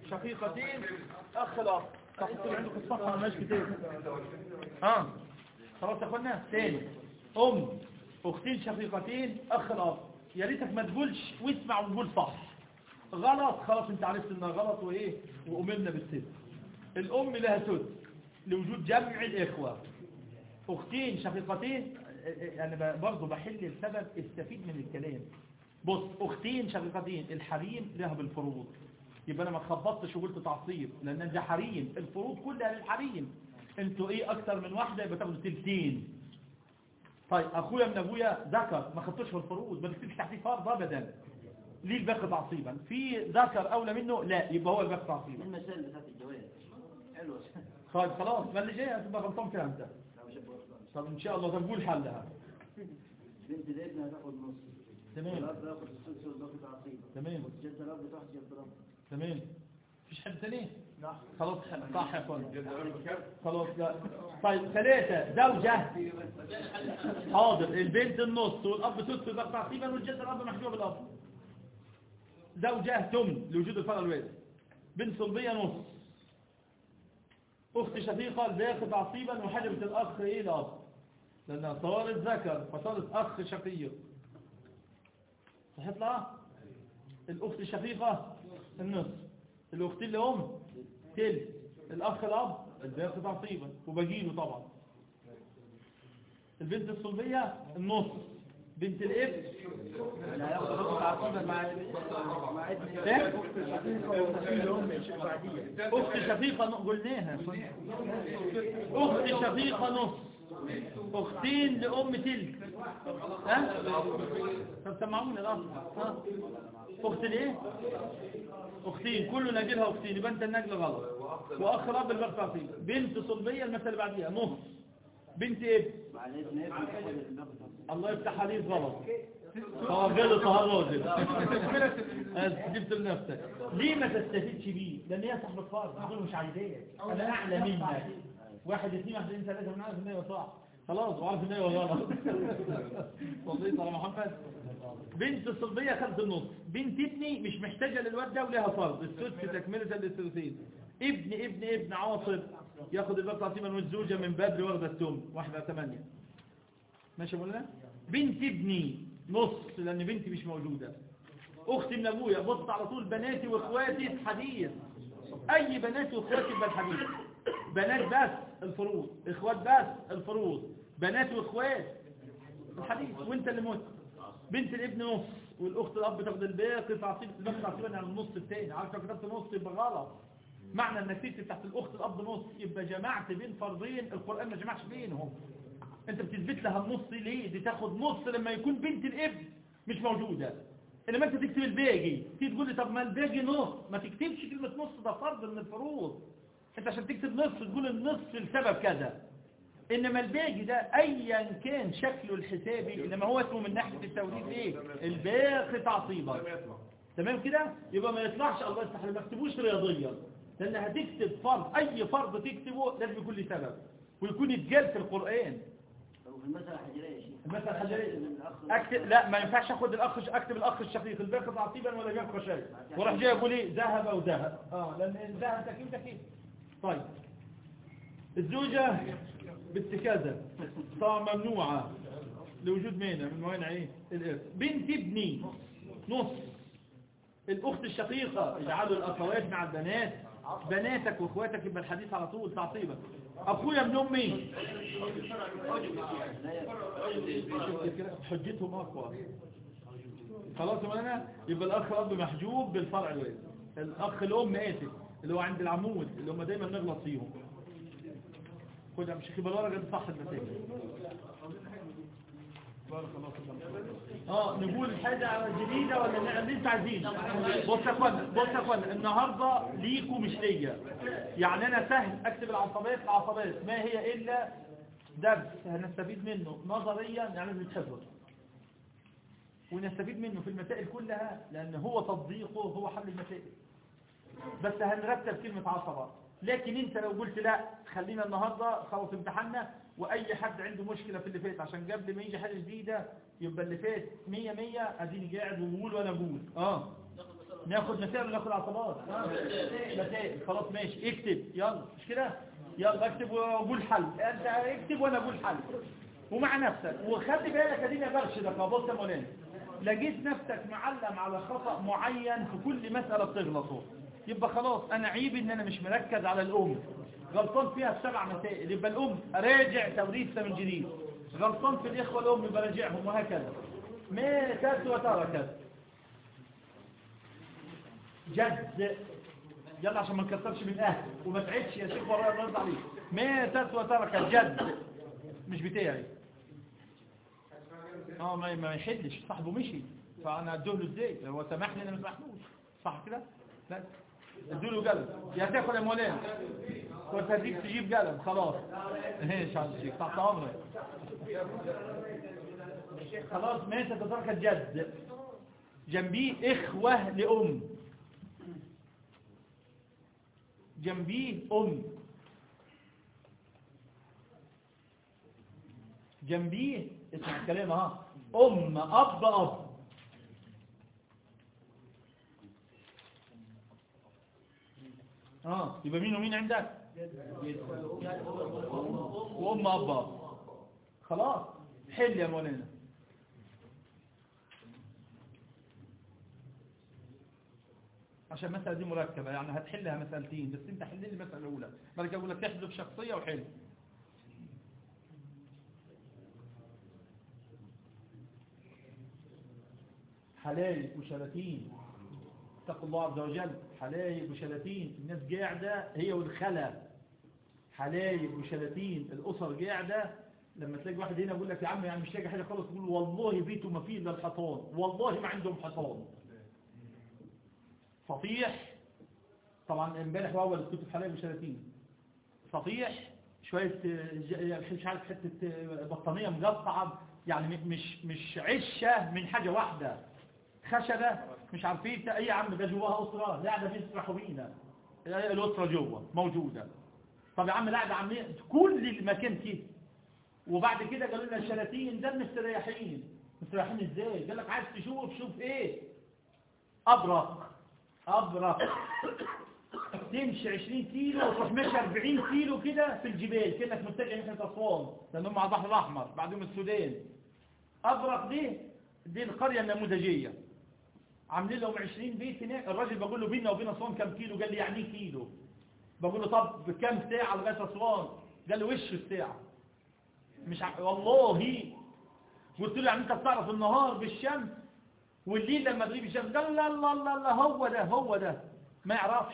شقيقتين اخ الاب صح انتوا عندكم الصفحه مالهاش كتير اه خلاص يا اخوانا تاني ام اختين شقيقتين اخ الاب يا ريتك ما تقولش واسمع وقول صح غلط خلاص انت عرفت انها غلط وايه وامرنا بالسد الام لها سد لوجود جمع الاخوه اختين شقيقتين انا برضه بحل السبب استفيد من الكلام بص اختين شقيقتين الحريم لها بالفروض يبقى انا ما خبطتش وقلت تعصيب لان ده حريم الفروض كلها للحريم انتوا ايه اكتر من واحده يبقى تاخدوا تلتين طيب اخويا من ابويا ذكر ما خدتوش في الفروض ما تكتبش تحتيه فرض ابدا ليه الباقي تعصيبا في ذكر اولى منه لا يبقى هو الباقي تعصيبا المسائل بتاعت الجواز حلوة طيب خلاص ما اللي جاي هتبقى غلطان فيها انت لو شاب وصل. طب ان شاء الله طب قول حلها بنت الابن هتاخد نص تمام الاب ياخد السدس والباقي تعصيب تمام جد الاب تاخد جد الاب تمام مفيش حد تاني خلاص صح يا فندم خلاص لا طيب ثلاثة زوجة حاضر البنت النص والأب ثلث يبقى تعصيبا والجد الأب محجوب الأب زوجة تمن لوجود الفرع الوارث بنت صلبية نص أخت شقيقة الباقي تعصيبا وحجبت الأخ إيه الأب لأنها صارت ذكر فصارت أخ شقيق صحيح لا الأخت الشقيقة النصف الأخت اللي هم تلت الأخ الأب الباقي تعصيبا وبجيله طبعا البنت الصلبية النص بنت الابن لا ياخد الباقي تعصيبا مع مع ابن إيه؟ بعدية أخت شقيقة ن- قلناها أخت شقيقة نص أختين لأم تلت ها؟ طب سمعونا الأخ ها؟ أخت ليه؟ أختين كل نجلها أختين يبقى أنت النجل غلط وأخ رب الباقي تعصيب بنت صلبية المثل اللي بعديها نص بنت ابن مع الابن ابن ياخد الباقي تعصيبا الله يفتح عليك غلط اه غلط اه راجل جبت لنفسك ليه ما تستفيدش بيه لان هي صاحب الفرض دول مش عايزاك انا اعلى منك واحد اثنين واحد اثنين ثلاثه من عارف ان هي صح خلاص وعارف ان هي غلط صليت على محمد بنت الصلبيه خدت النص بنت ابني مش محتاجه للواد ده ولها فرض السدس تكمله للثلثين ابن ابن ابن عاصر ياخد الباب تعصيبا والزوجه من بدري واخده التم واحده ثمانيه ماشي يا مولانا بنت ابني نص لان بنتي مش موجودة اختي من ابويا بص على طول بناتي واخواتي الحديث اي بناتي واخواتي يبقى الحديث بنات بس الفروض اخوات بس الفروض بنات واخوات الحديث وانت اللي مت بنت الابن نص والاخت الاب تاخد الباقي تعصيب الباقي تعصيبا يعني النص التاني عارف لو كتبت نص يبقى غلط معنى انك تكتب تحت الاخت الاب نص يبقى جمعت بين فرضين القران ما جمعش بينهم انت بتثبت لها النص ليه دي تاخد نص لما يكون بنت الابن مش موجودة انما انت تكتب الباقي تيجي تقول لي طب ما الباقي نص ما تكتبش كلمة نص ده فرض من الفروض انت عشان تكتب نص تقول النص لسبب كذا انما الباقي ده ايا كان شكله الحسابي انما هو اسمه من ناحية التوريث ايه الباقي تعصيبا تمام كده يبقى ما يطلعش الله يفتح ما تكتبوش رياضيا لان هتكتب فرض اي فرض تكتبه لازم يكون له سبب ويكون اتجال في القرآن وفي المسألة الحجرية يا شيخ المسألة الحجرية من الأخ اكتب لا ما ينفعش اخد الاخ اكتب الاخ الشقيق الباقي تعصيبا ولا يبقى شيء وراح جاي يقول ايه ذهب او ذهب اه لان الذهب ده كيف ده كيف طيب الزوجة بنت كذا طبعا ممنوعة لوجود مانع من موانع ايه الارث بنت ابني نص الاخت الشقيقة اجعلوا الاخوات مع البنات بناتك واخواتك يبقى الحديث على طول تعصيبا اخويا ابن امي حجتهم اقوى خلاص يا مولانا يبقى الاخ الاب محجوب بالفرع الوارث الاخ الام اسف اللي هو عند العمود اللي هم دايما نغلط فيهم خد يا مش خبر ورقه دي صح المسائل اه نقول حاجة جديدة ولا نعمل اللي انت عايزين بص يا اخوان بص يا اخوان النهاردة ليكوا مش ليا يعني انا سهل اكتب العصبات العصبات ما هي الا درس هنستفيد منه نظريا يعني بنتحفظ ونستفيد منه في المسائل كلها لان هو تطبيقه هو حل المسائل بس هنرتب كلمة عصبة لكن انت لو قلت لا خلينا النهاردة خلاص امتحنا واي حد عنده مشكلة في اللي فات عشان قبل ما يجي حاجة جديدة يبقى اللي فات مية مية اديني قاعد وبقول وانا اقول اه ناخد مسائل ولا ناخد عصبات مسائل خلاص ماشي اكتب يلا مش كده يلا اكتب وقول حل انت اكتب وانا اقول حل ومع نفسك وخلي بالك اديني برشدك بص يا مولانا لقيت نفسك معلم على خطأ معين في كل مسألة بتغلطه يبقى خلاص انا عيبي ان انا مش مركز على الام غلطان فيها السبع مسائل يبقى الام راجع توريثها من جديد غلطان في الاخوة الام يبقى راجعهم وهكذا ماتت وتركت جد يلا عشان ما نكسرش من اهل وما تعبش يا شيخ ورايا الرد عليك ماتت وتركت جد مش بتاعي اه ما ما يحلش صاحبه مشي فانا اديه له ازاي هو سامحني انا ما سامحلوش صح كده لا ادوا له قلم يا تاكل يا مولانا كنت هديك تجيب قلم خلاص ايش عايز الشيخ تحت امرك خلاص ماتت وتركت جد جنبيه اخوه لام جنبيه ام جنبيه اسمع الكلام ها ام اب اب اه يبقى مين ومين عندك وام اب اب خلاص حل يا مولانا عشان المسألة دي مركبة يعني هتحلها مسألتين بس انت حل لي المسألة الأولى بعد كده أقول لك تحذف شخصية وحل حلايب وشلاتين اتقوا الله عز وجل حلايب وشلاتين الناس قاعدة هي والخلا حلايب وشلاتين الأسر قاعدة لما تلاقي واحد هنا يقول لك يا عم يعني مش لاقي حاجة خالص تقول والله بيته ما فيه إلا الحصان والله ما عندهم حصان سطيح طبعا امبارح واول كنت في حلايب وشلاتين سطيح شوية ج- مش عارف حتة بطانية مقطعة يعني مش مش عشة من حاجة واحدة خشبة مش عارفين اي عم ده جواها اسرة قاعدة بيسرحوا بينا الاسرة جوه موجودة طب يا عم لا ده عاملين كل المكان كده وبعد كده قالوا لنا الشلاتين ده مستريحين مستريحين ازاي قال لك عايز تشوف شوف ايه ابرق ابرق تمشي 20 كيلو وتروح ماشي 40 كيلو كده في الجبال كأنك متجه ناحية أسوان لأنهم على البحر الأحمر بعدهم السودان أبرق دي دي القرية النموذجية عاملين لهم 20 بيت هناك الراجل بقول له بيننا وبين أسوان كم كيلو قال لي يعني إيه كيلو بقول له طب بكم ساعة لغاية أسوان قال لي وش الساعة مش ع... والله قلت له يعني انت بتعرف النهار بالشمس والليل لما تغيب الشمس قال لا لا لا لا هو ده هو ده ما يعرفش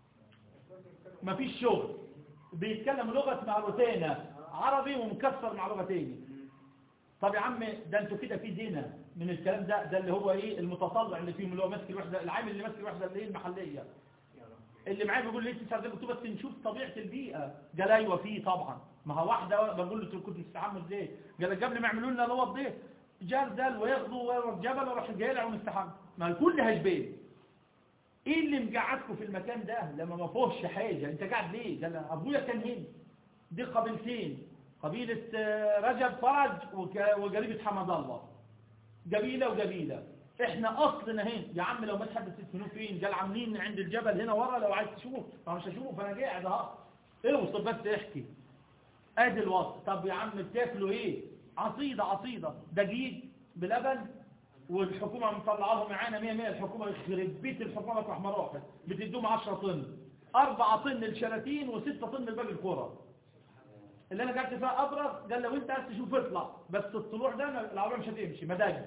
ما فيش شغل بيتكلم لغة مع روتانا عربي ومكسر مع لغة تاني طب يا عم ده انتوا كده في زنا من الكلام ده ده اللي هو ايه المتطلع اللي فيهم اللي هو ماسك الوحدة العامل اللي ماسك الوحدة اللي هي المحلية اللي معايا بيقول لي تسعة قلت له بس نشوف طبيعة البيئة قال ايوه فيه طبعا ما هو واحدة بقول له كنت مستحمل ازاي قال قبل ما يعملوا لنا الوضع ده جردل وياخدوا ويروح جبل ويروح جالع ونستحمل ما الكل هجبين ايه اللي مقعدكم في المكان ده لما ما فيهوش حاجة انت قاعد ليه قال ابويا كان هنا دي قبيلتين قبيلة آه، رجب فرج وك- وقريبة حمد الله قبيلة وقبيلة احنا اصلنا هنا يا عم لو ما تحدث تدفنوه فين قال عاملين عند الجبل هنا ورا لو عايز تشوف ما مش هشوف انا قاعد اهو اوصل بس احكي ادي الوصف طب يا عم بتاكلوا ايه عصيدة عصيدة دقيق بلبن والحكومة مطلعه لهم معانا 100 100 الحكومة يخرب بيت الحكومة تروح مراحل بتدوم 10 طن 4 طن للشلاتين و6 طن لباقي القرى اللي انا قعدت فيها ابرز قال لو انت عايز تشوف اطلع بس الطلوع ده ما- العربيه مش هتمشي مداجي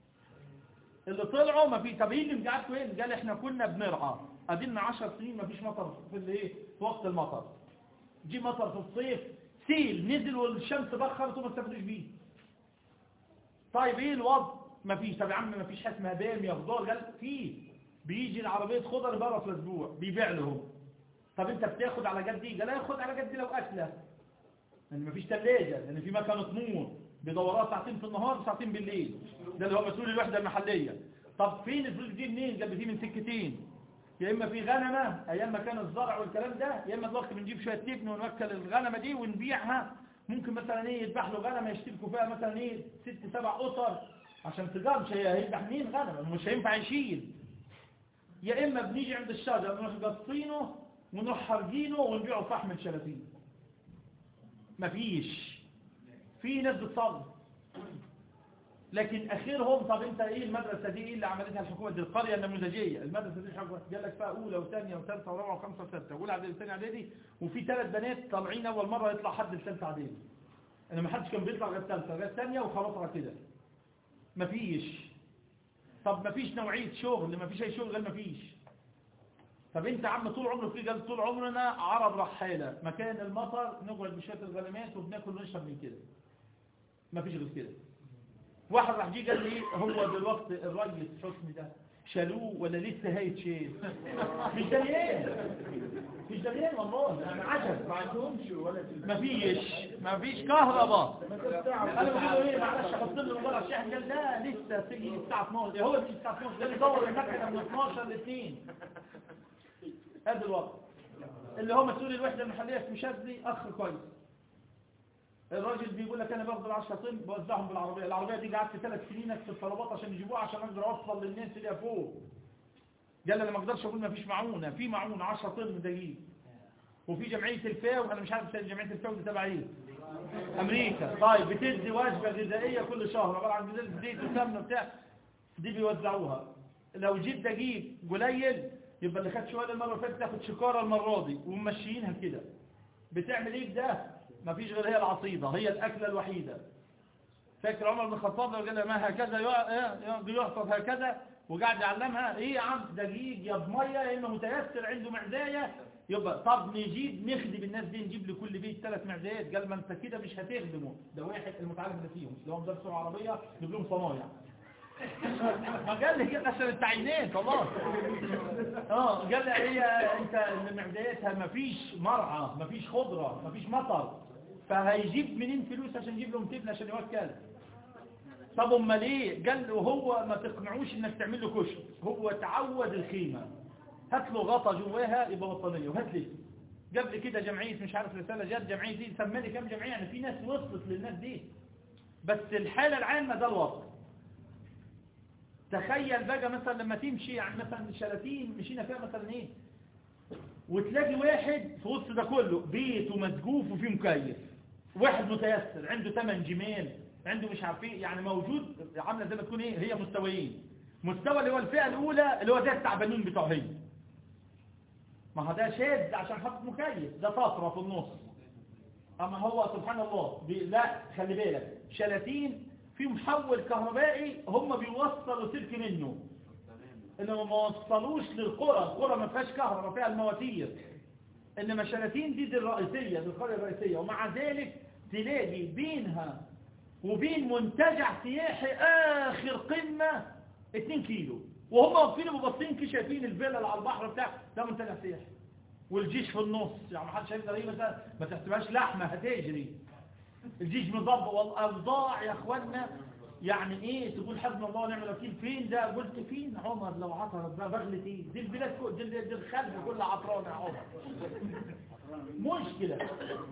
اللي طلعوا ما في طب ايه اللي مقعدكم ايه قال احنا كنا بنرعى ادينا 10 سنين ما فيش مطر في الايه في وقت المطر جه مطر في الصيف سيل نزل والشمس بخرت وما استفدوش بيه طيب ايه الوضع ما فيش طب يا عم ما فيش حاجه اسمها باميه خضار قال في بيجي العربيه خضر بره في الاسبوع بيبيع لهم طب انت بتاخد على قد ايه قال ياخد على قد لو اكله لان مفيش ثلاجه لان في مكنه نور بيدورها ساعتين في النهار وساعتين بالليل ده اللي هو مسؤول الوحده المحليه طب فين الفلوس دي منين قال بتيجي من سكتين يا اما في غنمه ايام ما كان الزرع والكلام ده يا اما دلوقتي بنجيب شويه تبن ونوكل الغنمه دي ونبيعها ممكن مثلا ايه يذبح له غنمه يشتركوا فيها مثلا ايه ست سبع اسر عشان تجار مش هي- هيذبح مين غنمه مش هينفع يشيل يا اما بنيجي عند الشجر نروح قصينه ونروح حرقينه ونبيعه فحم الشلاتين مفيش في ناس بتصلي لكن اخرهم طب انت ايه المدرسه دي ايه اللي عملتها الحكومه دي القريه النموذجيه المدرسه دي الحكومه قال لك فيها اولى وثانيه وثالثه ورابعه وخمسه وسته اولى اعدادي وثانيه اعدادي وفي ثلاث بنات طالعين اول مره يطلع حد الثالثه اعدادي انا ما حدش كان بيطلع غير الثالثه غير الثانيه وخلاص على كده مفيش طب مفيش نوعيه شغل مفيش اي شغل غير مفيش طب انت عم طول عمرك في قال طول عمرنا عرب رحاله مكان المطر نقعد بشويه الغنمات وبناكل ونشرب من كده مفيش غير كده واحد راح جه قال لي هو دلوقتي الريس حسني ده شالوه ولا لسه هيتشيل مش دليل مش دليل والله انا عجب ما عندهمش ولا في مفيش مفيش كهرباء انا بقول له ايه معلش حط له الموبايل الشاحن قال لا لسه تيجي الساعه 12 إيه هو مش الساعه 12 ده يدور المكنه من 12 ل 2 هذا الوقت اللي هو مسؤول الوحده المحليه في شاذلي اخ كويس الراجل بيقول لك انا باخد ال 10 طن بوزعهم بالعربيه العربيه دي قعدت ثلاث سنين اكتب طلبات عشان يجيبوها عشان اقدر اوصل للناس اللي فوق قال انا ما اقدرش اقول ما فيش معونه في معونه 10 طن دقيق وفي جمعيه الفاو انا مش عارف جمعيه الفاو دي تبع ايه امريكا طيب بتدي وجبه غذائيه كل شهر عباره عن غذاء زيت وسمنه بتاع دي بيوزعوها لو جيب دقيق قليل يبقى اللي خد شويه المره اللي فاتت تاخد شكاره المره دي وممشيينها كده بتعمل ايه ده مفيش غير هي العصيده هي الاكله الوحيده فاكر عمر بن الخطاب لو قال ما هكذا يعصر هكذا وقاعد يعلمها ايه يا عم دقيق يا بميه يا اما متيسر عنده معدايه يبقى طب نجيب نخدم الناس دي نجيب لكل بيت ثلاث معدات قال ما انت كده مش هتخدمه ده واحد المتعلم اللي فيهم لو هم درسوا عربيه نجيب لهم صنايع ما قال لي هي عشان التعيينات خلاص اه قال لي هي انت معداتها ما فيش مرعى ما فيش خضره ما فيش مطر فهيجيب منين فلوس عشان يجيب لهم تبن عشان يوكل طب امال ليه قال له هو ما تقنعوش انك تعمل له كشك هو تعود الخيمه هات له غطا جواها يبقى بطانيه وهات لي قبل كده جمعيه مش عارف رساله جت جمعيه دي سمى لي كام جمعيه يعني في ناس وصلت للناس دي بس الحاله العامه ده الوضع تخيل بقى مثلا لما تمشي يعني مثلا شلاتين مشينا فيها مثلا ايه وتلاقي واحد في وسط ده كله بيته مسقوف وفيه مكيف واحد متيسر عنده 8 جمال عنده مش عارف ايه يعني موجود عامله زي ما تكون ايه هي مستويين مستوى اللي هو الفئه الاولى اللي هو زي التعبانين بتوع هي ما هو ده شاذ عشان حاطط مكيف ده طفره في النص اما هو سبحان الله بي لا خلي بالك شلاتين في محول كهربائي هم بيوصلوا سلك منه انما ما وصلوش للقرى القرى ما فيهاش كهرباء فيها المواتير انما شلاتين دي دي الرئيسيه دي القريه الرئيسيه ومع ذلك تلاقي بينها وبين منتجع سياحي اخر قمه 2 كيلو وهم واقفين وباصين كده شايفين الفيلا اللي على البحر بتاع ده منتجع سياحي والجيش في النص يعني ما حدش هيقدر ايه مثلا ما تحسبهاش لحمه هتجري الجيش مضبط والاوضاع يا اخوانا يعني ايه تقول حسبنا الله ونعم الوكيل فين ده قلت فين عمر لو عطرت ده بغلة ايه دي البلاد كل دي, دي الخلف كلها عطرانه يا عمر مشكله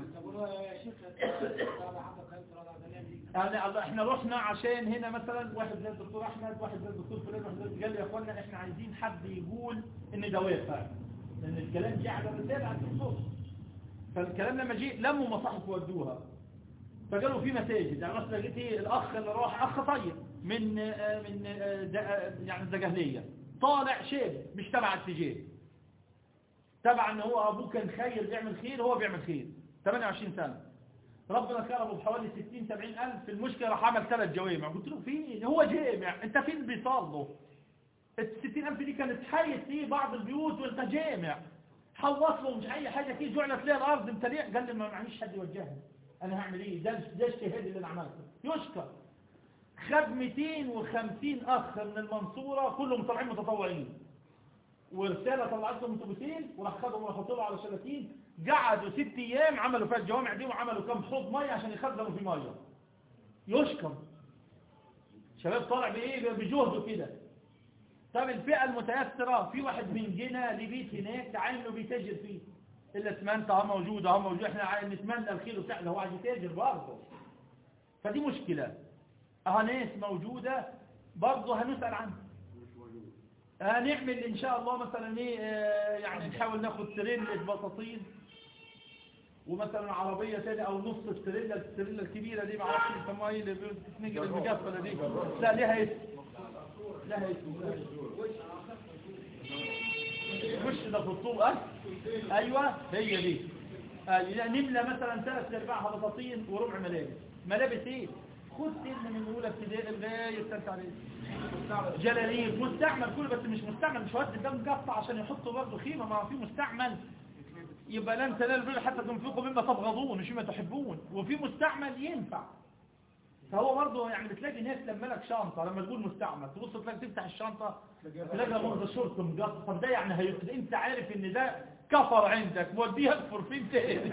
يعني الله احنا رحنا عشان هنا مثلا واحد زي الدكتور احمد واحد زي الدكتور فلان واحد زي قال لي يا اخوانا احنا عايزين حد يقول ان ده واقع لان الكلام جه على الرساله على الدكتور فالكلام لما جه لموا مصاحف ودوها فقالوا في مساجد يعني مثلا لقيت ايه الاخ اللي راح اخ طيب من آه من آه يعني الزجاهليه طالع شاب مش تبع التجاه تبع ان هو ابوه كان خير بيعمل خير هو بيعمل خير 28 سنه ربنا كرمه بحوالي 60 70 الف المشكله راح عمل ثلاث جوامع قلت له فين هو جامع انت فين بيصلوا ال 60 الف دي كانت حيث ايه بعض البيوت وانت جامع حوص له مش اي حاجه كده جعلت ليه الارض امتليع قال لي ما معيش حد يوجهني انا هعمل ايه ده ده اجتهاد اللي انا عملته يشكر خد 250 اخ من المنصوره كلهم طالعين متطوعين ورساله طلعت لهم اتوبيسين وراح خدهم وراح له على شلاتين قعدوا ست ايام عملوا فيها الجوامع دي وعملوا كام حوض ميه عشان يخزنوا في ميه يشكر شباب طالع بايه بجهده كده طب الفئه المتيسره في واحد من جنة لبيت هناك عينه بيتاجر فيه الاسمنت اه موجود اه موجود احنا نتمنى الخير بتاع هو عايز يتاجر برضه فدي مشكله اه ناس موجوده برضه هنسال عنها هنعمل ان شاء الله مثلا ايه آه، يعني نحاول ناخد تريلة بطاطين ومثلا عربية تاني او نص التريلة التريلة الكبيرة دي معرفش يسموها ايه اللي بتتنقل المجفلة دي لا ليها اسم لها اسم لها اسم. وش ده في الطوب أه؟ ايوه هي دي أيوة. نملة مثلا ثلاث ارباعها بطاطين وربع ملابس ملابس ايه خد سن من اولى ابتدائي لغايه ثالثه اعدادي جلاليب مستعمل كله بس مش مستعمل مش وقت ده مقطع عشان يحطوا برضه خيمه ما في مستعمل يبقى لن تنالوا البر حتى تنفقوا مما تبغضون مش مما تحبون وفي مستعمل ينفع فهو برضه يعني بتلاقي ناس لما لك شنطه لما تقول مستعمل تبص تلاقي تفتح الشنطه تلاقي مغزى شرطه مقطع طب ده يعني هي... انت عارف ان ده كفر عندك موديه يكفر فين تاني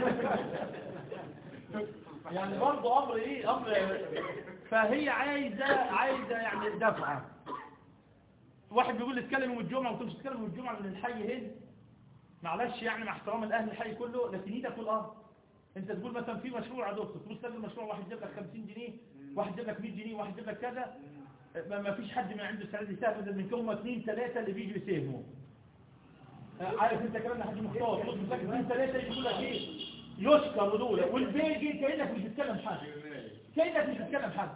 يعني برضه امر ايه امر فهي عايزه عايزه يعني دفعه واحد بيقول لي اتكلم يوم الجمعه وانت مش تتكلم يوم الجمعه من الحي هنا معلش يعني مع احترام الاهل الحي كله لكن ايدك في الارض انت تقول مثلا في مشروع يا دكتور تبص تلاقي المشروع واحد جاب لك 50 جنيه واحد جاب لك 100 جنيه واحد جاب لك كذا ما ما فيش حد من عنده السنه دي سهم بدل من كم اثنين ثلاثه اللي بيجوا يساهموا آه، عارف انت كمان حاج مختار تبص تلاقي اثنين ثلاثه يقول لك ايه يشكر دول والباقي كانك مش بتتكلم حد كانك مش بتتكلم حد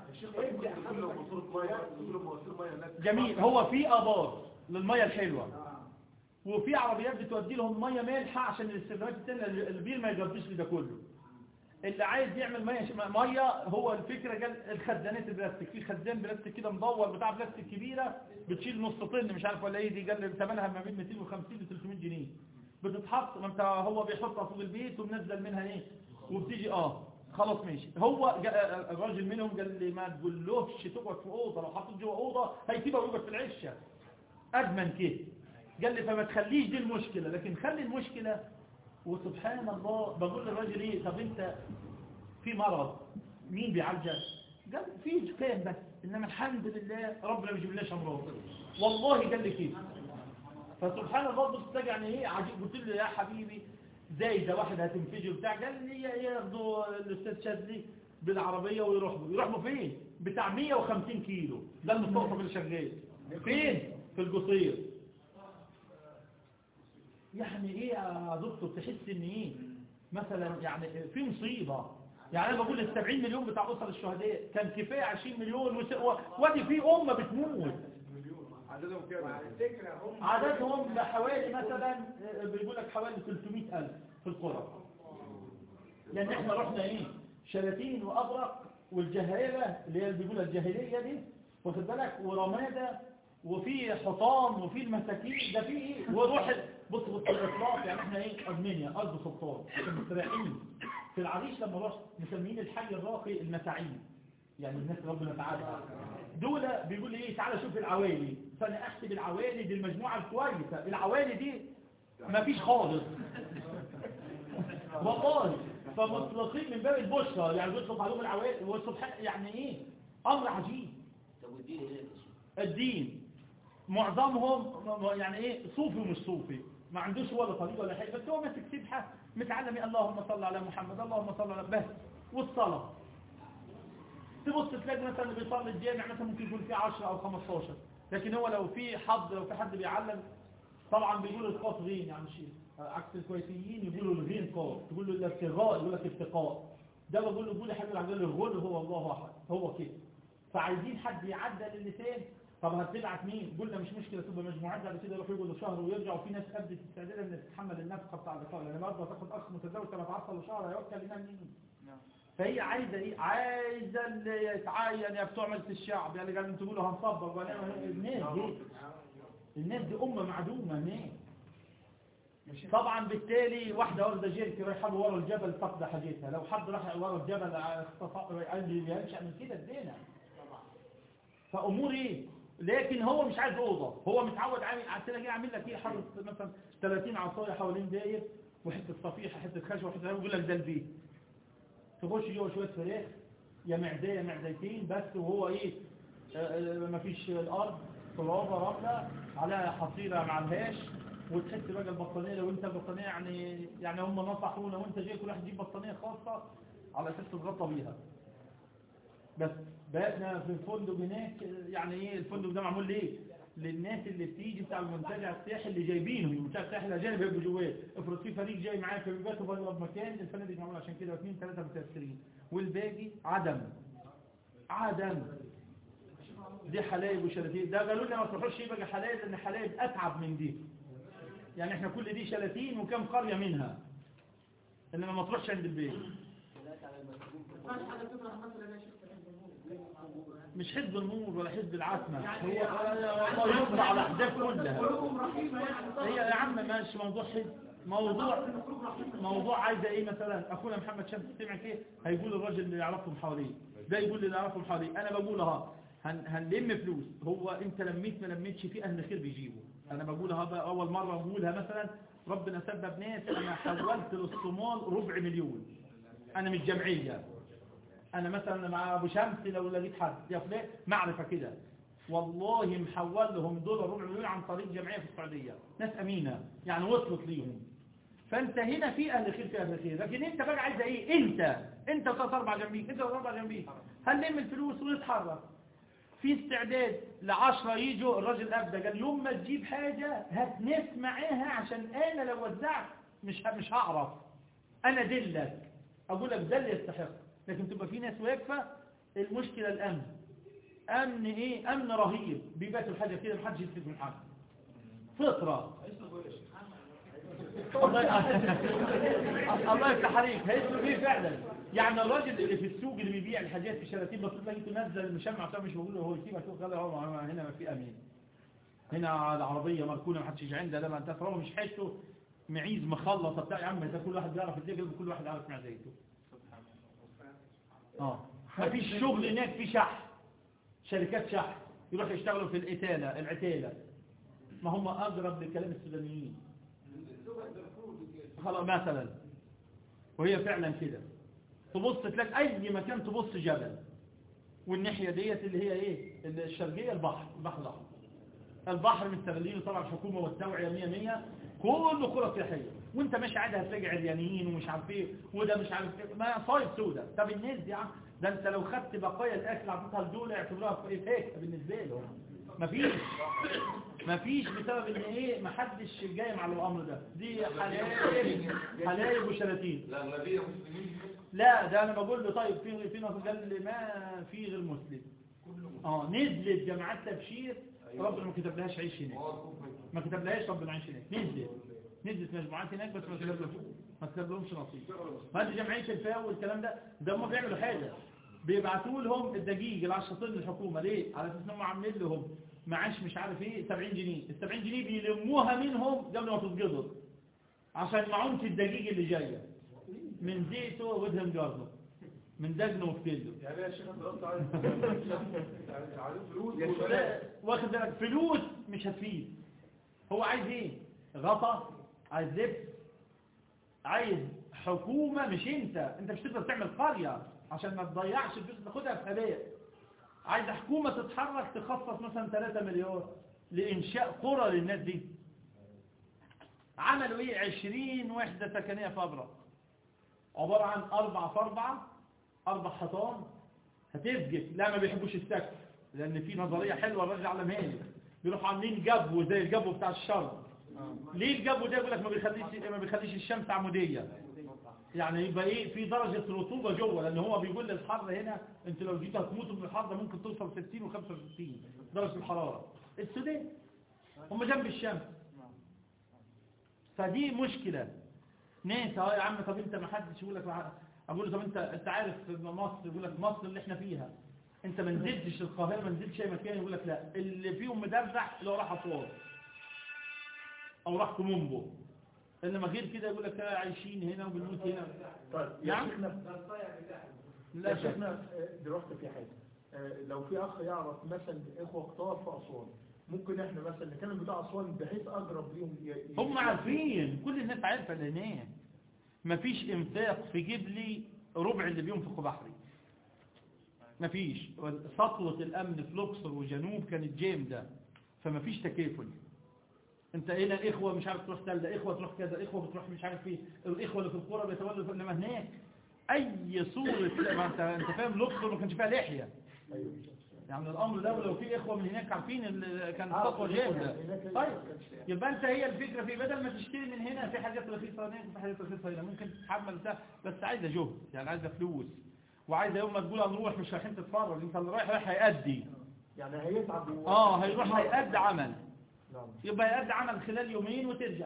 جميل هو في ابار للميه الحلوه وفي عربيات بتودي لهم ميه مالحه عشان الاستخدامات الثانيه البير ما يجربش ده كله اللي عايز يعمل ميه ميه هو الفكره قال الخزانات البلاستيك في خزان بلاستيك كده مدور بتاع بلاستيك كبيره بتشيل نص طن مش عارف ولا ايه دي قال ثمنها ما بين 250 ل 300 جنيه بتتحط ما انت هو بيحطها فوق البيت ومنزل منها ايه وبتيجي اه خلاص ماشي هو جا- الراجل منهم قال لي ما تقولوش تقعد في اوضه لو حطيت جوه اوضه هيسيبها ويقعد في العشه ادمن كده قال لي فما تخليش دي المشكله لكن خلي المشكله وسبحان الله بقول للراجل ايه طب انت في مرض مين بيعالجك قال في كام بس انما الحمد لله ربنا ما يجيبلناش امراض والله قال لي كده فسبحان الله بص تلاقي يعني ايه عجيب قلت له يا حبيبي زايده واحد هتنفجر بتاع قال لي ياخدوا الاستاذ شاذلي بالعربيه ويروحوا يروحوا فين بتاع 150 كيلو ده المستوصف اللي شغال فين في القصير يعني ايه يا دكتور تحس ان ايه مثلا يعني في مصيبه يعني انا بقول ال 70 مليون بتاع اسر الشهداء كان كفايه 20 مليون وس- و- وادي في امه بتموت عددهم كام عددهم بحوالي مثلا آه، بيقول لك حوالي 300000 في القرى لان احنا رحنا ايه شلاتين وابرق والجهاله اللي هي اللي بيقولها الجاهليه دي واخد بالك ورماده وفي حطام وفي المساكين ده في ايه وروح ال- بص بص الاطلاق يعني احنا ايه ارمينيا ارض سلطان احنا مستريحين في العريش لما رحت مسميين الحي الراقي المساعين يعني الناس ربنا تعالى دول بيقول لي ايه تعالى شوف العوالي فانا احسب العوالي دي المجموعه الكويسه العوالي دي ما فيش خالص والله فمطلقين من باب البشرى يعني بيطلق عليهم العوالي وسبحان يعني ايه امر عجيب طب والدين هنا يا شيخ؟ الدين معظمهم م- م- يعني ايه صوفي ومش صوفي ما عندوش ولا طريق ولا حاجه بس هو ماسك سبحه متعلم إيه؟ اللهم صل على محمد اللهم صل على بس والصلاه تبص تلاقي مثلا اللي بيصلي الجامع مثلا ممكن يكون فيه 10 او 15 لكن هو لو في حد لو في حد بيعلم طبعا بيقولوا القاف غين يعني شيء عكس الكويتيين يقولوا الغين قاف تقول له الابتغاء يقول لك اتقاء ده بقول له قول يا حبيبي عندنا الغل هو الله احد هو كده فعايزين حد يعدل اللسان طب هتبعت مين قلنا مش مشكله تبقى مجموعات بعد كده يروحوا يقعدوا شهر ويرجعوا في ناس ابدت استعدادها ان تتحمل النفقه بتاع اللقاء لان برضه تاخد اخ متزوج 13 شهر هيوكل ينام مين فهي عايزه ايه عايزه اللي يتعين يا بتوع مجلس الشعب يعني قالوا انتوا تقولوا هنصبر ولا الناس دي الناس دي امه معدومه هناك طبعا بالتالي واحده واخده جيركي رايحه له ورا الجبل فقد حاجتها لو حد راح ورا الجبل اختصار قال لي يمشي من كده ادينا فامور ايه لكن هو مش عايز اوضه هو متعود عامل عشان كده عامل لك ايه حاطط مثلا 30 عصايه حوالين داير وحته صفيحه حته خشب وحته يقول لك ده البيت تخش جوه شويه فراخ يا معديه يا معديتين بس وهو ايه آه، آه، مفيش الارض ترابه رمله عليها حصيره مع الهاش وتحس بقى البطانيه لو انت البطانيه يعني يعني هم نصحونا وانت جاي كل واحد يجيب بطانيه خاصه على اساس تتغطى بيها بس بقينا في الفندق هناك يعني ايه الفندق ده معمول ليه للناس اللي بتيجي بتاع المنتجع السياحي اللي جايبينهم المنتجع السياحي الاجانب هيبقوا جواه افرض في فريق جاي معايا في بيبات وبيضرب مكان الفنادق معمول عشان كده اثنين ثلاثه متاثرين والباقي عدم عدم دي حلايب وشلاتين ده قالوا لنا ما تروحوش يبقى حلايب لان حلايب اتعب من دي يعني احنا كل دي شلاتين وكم قريه منها انما ما تروحش عند البيت مش حزب النور ولا حزب العتمة هو هو يطلع على الأحداث كلها هي يا عم ماشي موضوع حزب موضوع موضوع عايزة ايه مثلا اخونا محمد شمس سمع ايه هيقول الراجل اللي يعرفهم حواليه ده يقول اللي يعرفهم حواليه انا بقول اها هن هنلم فلوس هو انت لميت ما لميتش في اهل خير بيجيبوا انا بقولها بقى اول مرة بقولها مثلا ربنا سبب ناس انا حولت للصومال ربع مليون انا مش جمعية انا مثلا مع ابو شمس لو لقيت حد يا فلان معرفة كده والله محول لهم دولار ربع مليون عن طريق جمعية في السعودية ناس امينة يعني وصلت ليهم فانت هنا في اهل خير في اهل خير لكن انت بقى عايز ايه انت انت وثلاث اربع جنبيك انت وثلاث اربع جنبيك هنلم الفلوس ونتحرك في استعداد لعشرة يجوا الراجل ابدا قال يوم ما تجيب حاجة هات ناس معاها عشان انا لو وزعت مش ه- مش هعرف انا دلك اقول لك ده اللي يستحق لكن تبقى في ناس واقفة المشكلة الامن امن ايه امن رهيب بيباتوا الحاجة كده محدش يستفيد من حاجة فطرة الله الله يفتح عليك هيسلوا فيه فعلا يعني الراجل اللي في السوق اللي بيبيع الحاجات في الشلاتين بس تلاقي تنزل المشمع بتاعه مش موجود وهو يسيبها تقول خلي هو هنا ما في امين هنا العربيه مركونه ما حدش يجي عندها لما انت ترى مش حاجته معيز مخلطه بتاع يا عم ده كل واحد بيعرف الدجل وكل واحد عارف معزيته اه ما فيش شغل هناك في شح شركات شح يروحوا يشتغلوا في الاتاله العتاله ما هم اقرب لكلام السودانيين خلاص مثلا وهي فعلا كده تبص تلاقي اي مكان تبص جبل والناحية ديت اللي هي ايه الشرقية البحر البحر الاحمر البحر مستغلينه طبعا الحكومة والتوعية مية مية كله قرى سياحية وانت ماشي عادي هتلاقي عريانيين ومش عارف ايه وده مش عارف ايه ما صايب سودة طب الناس دي يا عم ده انت لو خدت بقايا الاكل عطيتها لدول يعتبروها فاكهه بالنسبه لهم مفيش مفيش بسبب ان ايه محدش جاي مع الامر ده دي حلايب حلايب وشلاتين لا النبي مسلمين لا ده انا بقول له طيب في في ناس قال لي ما في غير مسلم اه نزلت جماعات تبشير ربنا ما كتبلهاش عيش هناك ما كتبلهاش ربنا عيش هناك نزلت نزلت مجموعات هناك بس ما كتبلهمش ما كتبلهمش نصيب ما دي جمعيه الفاو والكلام ده ده هم بيعملوا حاجه بيبعتوا لهم الدقيق ال 10 طن للحكومه ليه على اساس ان هم عاملين لهم معاش مش عارف ايه 70 جنيه ال 70 جنيه بيلموها منهم قبل ما تتقبض عشان معونة الدقيق اللي جايه من زيته ودهم جارده من دجنه وفتيله يعني يا شيخ انت قصدي عايز يعني عايز فلوس لا، واخد بالك فلوس مش هتفيد هو عايز ايه غطا عايز لبس عايز حكومة مش انت انت مش تقدر تعمل قرية عشان ما تضيعش الفلوس تاخدها في هدايا عايز حكومة تتحرك تخصص مثلا 3 مليار لإنشاء قرى للناس دي عملوا ايه 20 وحدة سكنية في أبرق عبارة عن أربع في أربعة أربع حيطان هتسجف لا ما بيحبوش السقف لأن في نظرية حلوة الراجل علمها لي بيروحوا عاملين جبو زي الجبو بتاع الشرق ليه الجبو ده يقول لك ما بيخليش ما بيخليش الشمس عمودية يعني يبقى ايه في درجة رطوبة جوه لان هو بيقول لي الحر هنا انت لو جيت هتموتوا من الحر ده ممكن توصل 60 و65 درجة الحرارة السودان هم جنب الشمس فدي مشكلة ناس اه يا عم طب انت ما حدش يقول لك اقول له طب انت انت عارف مصر يقول لك مصر اللي احنا فيها انت ما نزلتش القاهرة ما نزلتش اي مكان يقول لك لا اللي فيهم مدرع اللي هو راح اسوان او راح كومومبو انما غير كده يقول لك آه عايشين هنا وبنموت هنا طيب يا نعم. شيخنا لا يا شك شيخنا آه، دلوقتي في حاجة آه، لو في أخ يعرف مثلا إخوة كتار في أسوان ممكن إحنا مثلا نتكلم بتاع أسوان بحيث أقرب ليهم ي- ي- هم عارفين كل الناس عارفة اللي هناك مفيش انفاق في جبلي ربع اللي بينفق بحري مفيش سطوة الأمن في لوكسور وجنوب كانت جامدة فمفيش تكافل انت هنا اخوة مش عارف تروح تلة اخوة تروح كذا اخوة بتروح مش عارف ايه الاخوة اللي في القرى بيتولوا انما هناك اي صورة ما انت انت فاهم لوكسور ما كانش فيها لحية أيوه يعني الامر ده ولو في اخوه من هناك عارفين ال- كان خطوه جامده طيب يبقى انت هي الفكره في بدل ما تشتري من هنا في حاجات رخيصه هناك وفي حاجات رخيصه هنا ممكن تتحمل بتاع بس عايزه جهد يعني عايزه فلوس وعايزه يوم ما تقول هنروح مش رايحين تتفرج انت اللي رايح رايح هيأدي يعني هيتعب و- اه هيروح هيأدي عمل نعم يبقى يأدي عمل خلال يومين وترجع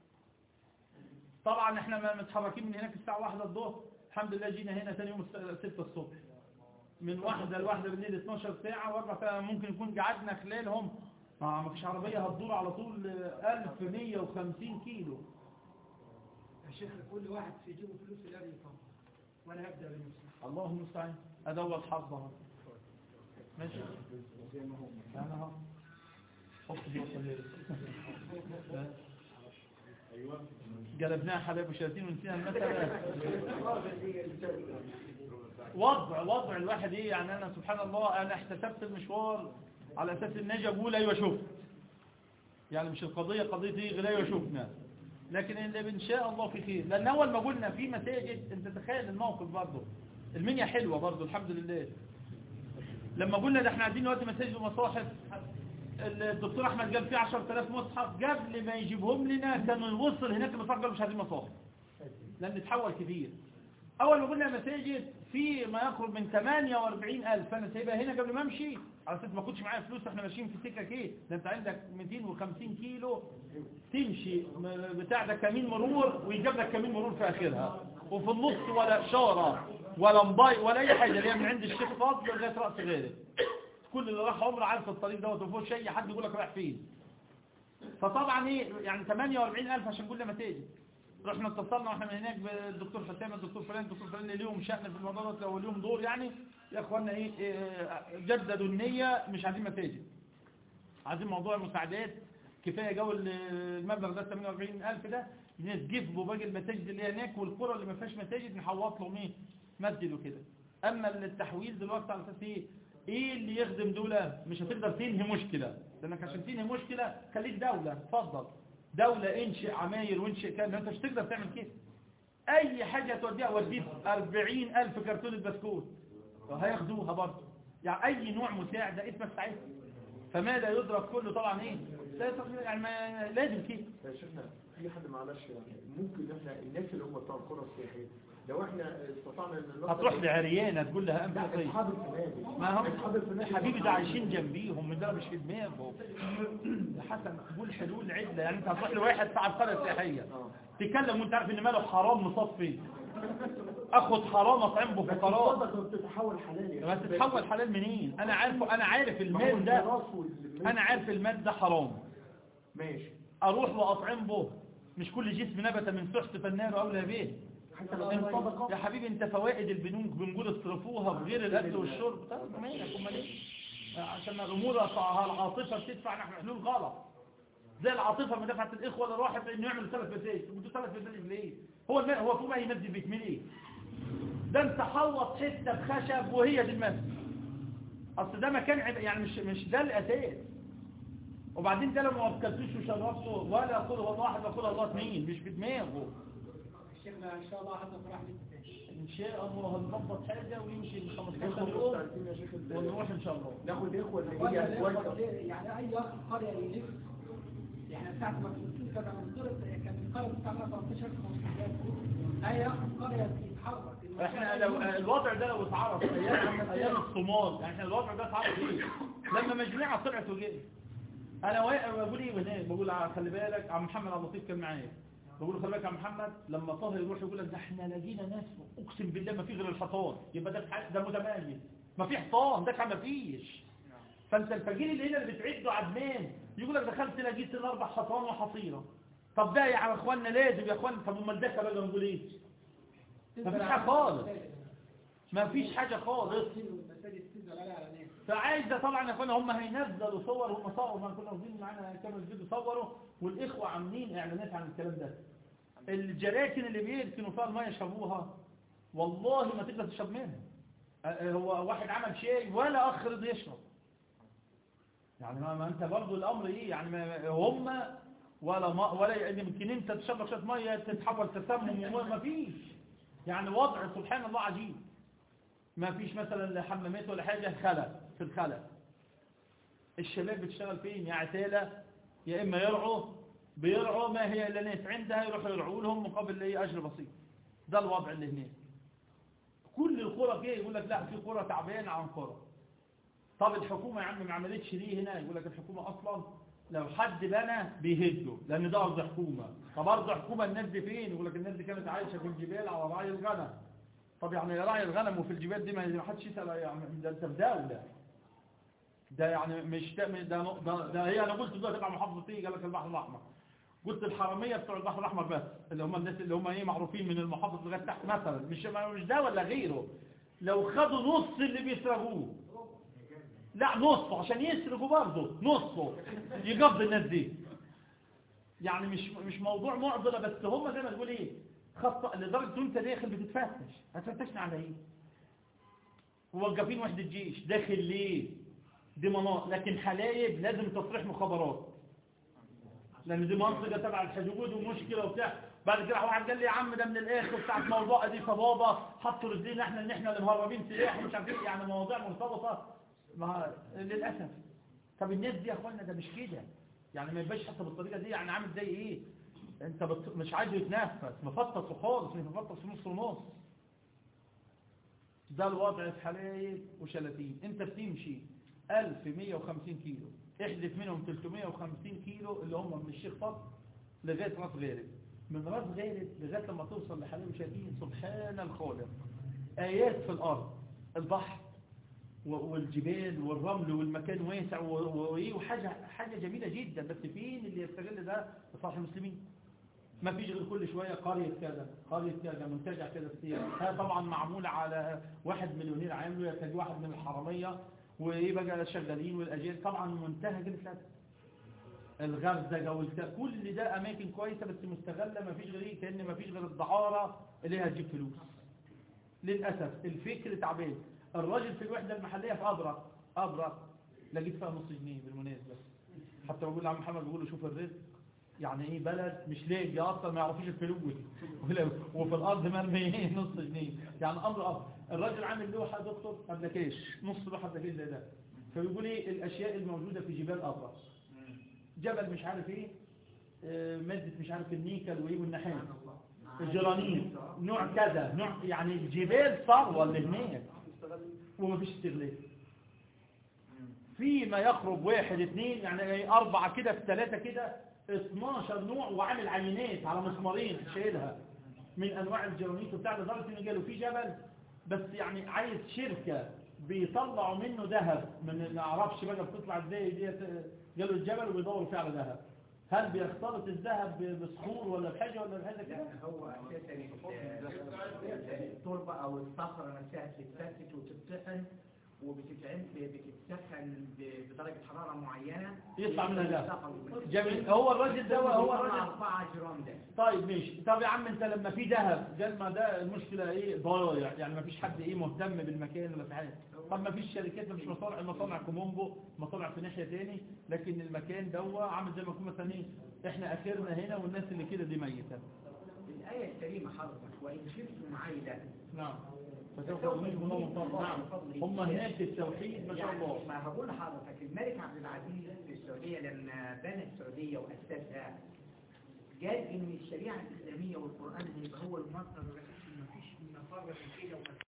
طبعا احنا ما متحركين من هناك الساعة واحدة الظهر الحمد لله جينا هنا ثاني يوم الس- ستة الصبح من واحدة لواحدة بالليل 12 ساعة واربع ساعات ممكن يكون قعدنا خلالهم ما ما فيش عربية هتدور على طول آه، 1150 كيلو يا شيخ كل واحد في جيبه فلوس الذي يطلع وانا هبدا بنفسي الله المستعان هذا هو الحظ اهو ماشي انا اهو حط دي قلبناها حبايب وشياطين ونسينا المثل وضع وضع الواحد ايه يعني انا سبحان الله انا احتسبت المشوار على اساس ان اجي اقول ايوه شفت يعني مش القضية قضية ايه غير ايوه شفنا لكن اللي ان شاء الله في خير لان اول ما قلنا في مساجد انت تخيل الموقف برضه المنيا حلوة برضه الحمد لله لما قلنا ده احنا عايزين نودي مساجد ومصاحف الدكتور احمد قال فيه 10000 مصحف قبل ما يجيبهم لنا كانوا يوصل هناك المصحف قالوا مش عايزين مصاحف لان اتحول كتير اول ما قلنا مساجد في ما يقرب من 48000 انا سايبها هنا قبل ما امشي على اساس ما كنتش معايا فلوس احنا ماشيين في سكه ايه ده انت عندك 250 كيلو تمشي م- بتاع ده كمين مرور ويجيب لك كمين مرور في اخرها وفي النص ولا اشاره ولا مضايق ولا اي حاجه اللي هي من عند الشيخ فاضل لغايه راس غيره كل اللي راح عمره عارف الطريق دوت وما فيهوش اي حد يقول لك رايح فين فطبعا ايه يعني 48000 عشان كل ما تيجي رحنا اتصلنا واحنا من هناك بالدكتور حسام الدكتور فلان الدكتور فلان اللي ليهم شأن في الموضوع ده او ليهم دور يعني يا اخوانا ايه, إيه جددوا النية مش عايزين مساجد عايزين موضوع المساعدات كفاية جو ال- المبلغ ده 48000 ده نسجفوا باقي المساجد اللي هناك والقرى اللي ما فيهاش مساجد نحوط لهم ايه مسجد وكده اما التحويل دلوقتي على اساس ايه ايه اللي يخدم دولة مش هتقدر تنهي مشكلة لانك عشان تنهي مشكلة خليك دولة اتفضل دولة انشئ عماير وانشئ كان انت مش تقدر تعمل كده اي حاجة توديها وديت 40000 كرتونة بسكوت هياخدوها برضه يعني اي نوع مساعدة اسمك ساعتها فما لا يدرك كله طبعا ايه لا يدرك يعني ما لازم كده يا شيخنا في حد معلش يعني ممكن احنا الناس اللي هم بتوع القرى السياحيه لو احنا استطعنا ان نوصل- هتروح لعريانة تقول لها لا انفقي اصحاب الفنادق ما هم اصحاب الفنادق حبيبي ده عايشين جنبيهم من ده مش في دماغه يا حسن قول حلول عدة يعني انت هتروح لواحد بتاع القرية السياحية اه تتكلم وانت عارف ان ماله حرام مصفي اخد حرام اطعم بس بفقراء الصدقه بتتحول حلال يا ما شيخ. تتحول حلال منين انا عارف انا عارف ما هو المال ده الميراث وال- انا عارف المال ده حرام ماشي اروح واطعم به مش كل جسم نبت من سحت فالنار اولى به حتى لو كان صدقه يا حبيبي انت فوائد البنوك بنقول اصرفوها بغير الاكل والشرب طب مالك امال ايه عشان الامور العاطفه بتدفع نحن حلول غلط زي العاطفه ما دفعت الاخوه اللي راحت انه يعمل ثلاث مساجد انتوا ثلاث مساجد ليه هو الماء هو فوق ما يمد البيت من ايه ده انت حوط حته بخشب وهي دي المسجد اصل ده مكان عب- يعني مش مش ده الاساس وبعدين ده لو ما اكلتوش وشربته ولا قول هو الله واحد وقول الله اثنين مش في دماغه الشيخنا ان شاء الله هنطلع واحد تاني ان شاء الله هنظبط حاجه ويمشي 15 ناخد يوم مستعدين يا شيخ ال- ونروح ان شاء الله ناخد اخوه اللي ولا هي الإخوة كويسه اللي- يعني اي اخ قريه يلف يعني ساعه ما كنت كان منطقه كان القريه بتاعنا 13 15 اي اخ قريه يتحرك احنا لو الوضع ده لو اتعرف ايام ايام الصومال يعني احنا الوضع ده اتعرف ايه لما مجموعه طلعت وجئت انا واقف بقول ايه هناك بقول ع- خلي بالك عم محمد عبد اللطيف كان معايا بقول له خلي بالك يا عم محمد لما طاهر يروح يقول لك ده احنا لقينا ناس اقسم بالله ما في غير الحصان يبقى ده ح- ده متميز ما في حصان ده كان ما فيش فانت الفجير اللي هنا اللي بتعده عدمان يقول لك دخلت لقيت الاربع حصان وحصيره طب ده يا اخوانا لازم يا اخوانا طب امال ده بقى نقول ايه ما فيش حاجه خالص ما فيش حاجه خالص المساجد تنزل عليها على ناس فعايزة طبعا يا اخوانا هم هينزلوا صور هم صوروا ما كنا واخدين معانا كاميرا فيديو صوروا والاخوة عاملين اعلانات عن الكلام ده الجراكن اللي بيركنوا فيها الميه يشربوها والله ما تقدر تشرب منها أه، أه، هو واحد عمل شيء ولا اخ رضي يشرب يعني ما, ما انت برضو الامر ايه يعني ما هم ولا ما ولا يعني يمكن انت تشرب لك شويه ميه تتحول تسمم وما فيش يعني وضع سبحان الله عجيب ما فيش مثلا لا حمامات ولا حاجة خلا في الخلا الشباب بتشتغل فين يا عتالة يا إما يرعوا بيرعوا ما هي إلا ناس عندها يروحوا يرعوا لهم مقابل ايه أجر بسيط ده الوضع اللي هناك كل القرى فيها يقول لك لا في قرى تعبانة عن قرى طب الحكومة يا عم ما عملتش ليه هنا يقول لك الحكومة أصلا لو حد بنى بيهده لأن ده أرض حكومة طب أرض حكومة الناس دي فين يقول لك الناس دي كانت عايشة في الجبال على رعي الغنم طب يعني راعي الغنم وفي الجبال دي ما حدش يسأل يعني ده انت في دولة ده يعني مش ده ده, ده, ده هي انا قلت دلوقتي تبع محافظه ايه قال لك البحر الاحمر قلت الحراميه بتوع البحر الاحمر بس اللي هم الناس اللي هم ايه معروفين من المحافظه لغايه تحت مثلا مش مش ده ولا غيره لو خدوا نص اللي بيسرقوه لا نصه عشان يسرقوا برضه نصه يقبض الناس دي يعني مش مش موضوع معضله بس هم زي ما تقول ايه خط لدرجه انت داخل بتتفتش هتفتشنا على ايه موقفين وحده جيش داخل ليه دي مناطق لكن حلايب لازم تصريح مخابرات لان دي منطقه تبع الحدود ومشكله وبتاع بعد كده واحد قال لي يا عم ده من الاخر بتاع الموضوع دي فبابا حطوا رجلينا احنا ان احنا اللي مهربين سلاح ومش عارف ايه يعني مواضيع مرتبطه مع للاسف طب الناس دي يا اخوانا ده مش كده يعني ما يبقاش حتى بالطريقه دي يعني عامل زي ايه انت بت... مش عايزه يتنفس مفطس خالص مفطس في نص ونص ده الوضع في حلايب وشلاتين انت بتمشي 1150 كيلو احذف منهم 350 كيلو اللي هم من الشيخ فضل لغاية راس غارب من راس غارب لغاية لما توصل لحلايب وشلاتين سبحان الخالق آيات في الأرض البحر والجبال والرمل والمكان واسع وحاجة حاجة جميلة جدا بس فين اللي يستغل ده لصالح المسلمين ما فيش غير كل شوية قرية كذا قرية كذا منتجع كذا كتير هذا طبعا معمول على واحد مليونير عامله يكاد واحد من الحرامية وايه بقى شغالين والاجيال طبعا منتهى جدا الغردقه والك كل ده اماكن كويسه بس مستغله ما فيش غير كان ما فيش غير الدعاره اللي هي هتجيب فلوس للاسف الفكر تعبان الراجل في الوحده المحليه في ابرق ابرق لقيت فيها نص جنيه بالمناسبه حتى بقول عم محمد بيقول له شوف الرزق يعني ايه بلد مش لاقي اصلا ما يعرفوش الفلوس وفي الارض مرمي نص جنيه يعني امر اب الراجل عامل لوحه دكتور ابلكيش نص لوحه ابلكيش زي ده فبيقول ايه الاشياء الموجوده في جبال ابرص جبل مش عارف ايه آه، ماده مش عارف النيكل وايه والنحاس الجرانيم نوع كذا نوع يعني الجبال ثروه اللي هناك ومفيش استغلال في ما يقرب واحد اثنين يعني اربعة كده في ثلاثة كده 12 نوع وعامل عينات على مسمارين شايلها من انواع الجرانيت وبتاع لدرجه ان قالوا في جبل بس يعني عايز شركه بيطلعوا منه ذهب من ما اعرفش بقى بتطلع ازاي ديت قالوا الجبل وبيدوروا فيه على ذهب هل بيختلط الذهب بصخور ولا بحاجه ولا بحاجه كده هو اساسا التربه او الصخره نفسها بتتفتت وتتطحن وبتتعمل بتتسخن بدرجة حرارة معينة يطلع منها ذهب جميل هو الراجل ده هو الراجل 4 جرام ده طيب ماشي طب يا عم انت لما في ذهب قال ما ده المشكلة ايه ضايع يعني ما فيش حد ايه مهتم بالمكان ولا في حاجة طب ما فيش شركات مش مصانع مصانع كومومبو مصانع في ناحية تاني لكن المكان ده عامل زي ما يكون مثلا ايه احنا اخرنا هنا والناس اللي كده دي ميتة الآية الكريمة حضرتك وإن شئتم عيدا نعم فسوف يغنيكم الله من فضله نعم هم هناك التوحيد ما شاء الله يعني ما هقول لحضرتك الملك عبد العزيز في السعودية لما بنى السعودية وأسسها قال إن الشريعة الإسلامية والقرآن هيبقى هو المصدر الرئيسي ما فيش مفر من كده